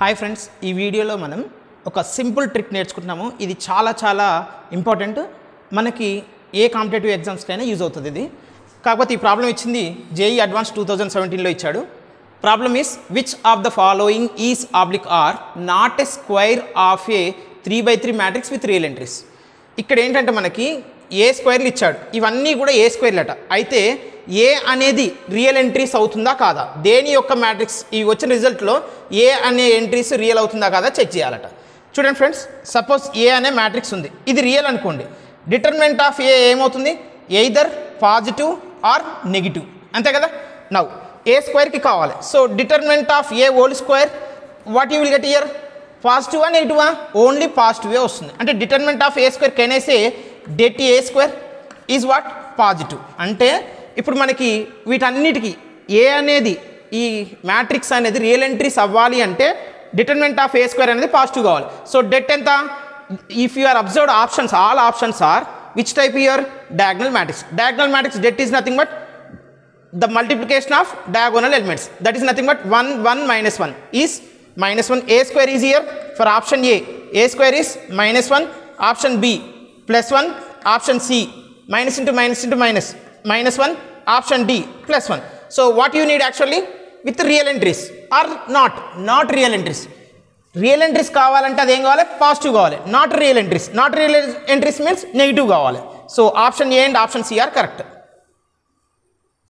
hi friends ఈ వీడియోలో మనం ఒక సింపుల్ ట్రిక్ నేర్చుకుంటున్నాము ఇది చాలా చాలా ఇంపార్టెంట్ మనకి ఏ కాంపిటేటివ్ ఎగ్జామ్స్కైనా యూజ్ అవుతుంది ఇది కాకపోతే ఈ ప్రాబ్లం ఇచ్చింది జేఈ అడ్వాన్స్ టూ థౌజండ్ సెవెంటీన్లో ఇచ్చాడు problem is which of the following is oblique or not a square of a three by three matrix with real entries ఇక్కడ ఏంటంటే మనకి ఏ స్క్వేర్లు ఇచ్చాడు ఇవన్నీ కూడా ఏ స్క్వేర్లు అట అయితే ఏ అనేది రియల్ ఎంట్రీస్ అవుతుందా కాదా దేని యొక్క మ్యాట్రిక్స్ ఈ వచ్చిన రిజల్ట్లో ఏ అనే ఎంట్రీస్ రియల్ అవుతుందా కాదా చెక్ చేయాలట చూడండి ఫ్రెండ్స్ సపోజ్ ఏ అనే మ్యాట్రిక్స్ ఉంది ఇది రియల్ అనుకోండి డిటర్మెంట్ ఆఫ్ ఏ ఏమవుతుంది ఎయిదర్ పాజిటివ్ ఆర్ నెగిటివ్ అంతే కదా నవ్ ఏ స్క్వేర్కి కావాలి so determinant of A whole square what you will get ఇయర్ పాజిటివా నెగిటివా ఓన్లీ పాజిటివే వస్తుంది అంటే డిటర్మెంట్ ఆఫ్ ఏ స్క్వేర్ కెనేసే det A square is what positive అంటే ఇప్పుడు మనకి వీటన్నిటికీ ఏ అనేది ఈ మ్యాట్రిక్స్ అనేది రియల్ ఎంట్రీస్ అవ్వాలి అంటే డిటర్మెంట్ ఆఫ్ ఏ స్క్వేర్ అనేది పాజిటివ్ కావాలి సో డెట్ ఎంత if you are observed options all options are which type your diagonal matrix diagonal matrix det is nothing but the multiplication of diagonal elements that is nothing but 1 1 minus 1 is minus 1 a square is here for option a a square is minus 1 option b plus 1 option c minus into minus into minus minus 1 option d plus 1 so what you need actually with real entries or not not real entries real entries కావాలంటే అదేం కావాలి positive కావాలి not real entries not real entries means negative కావాలి so option A and option C are correct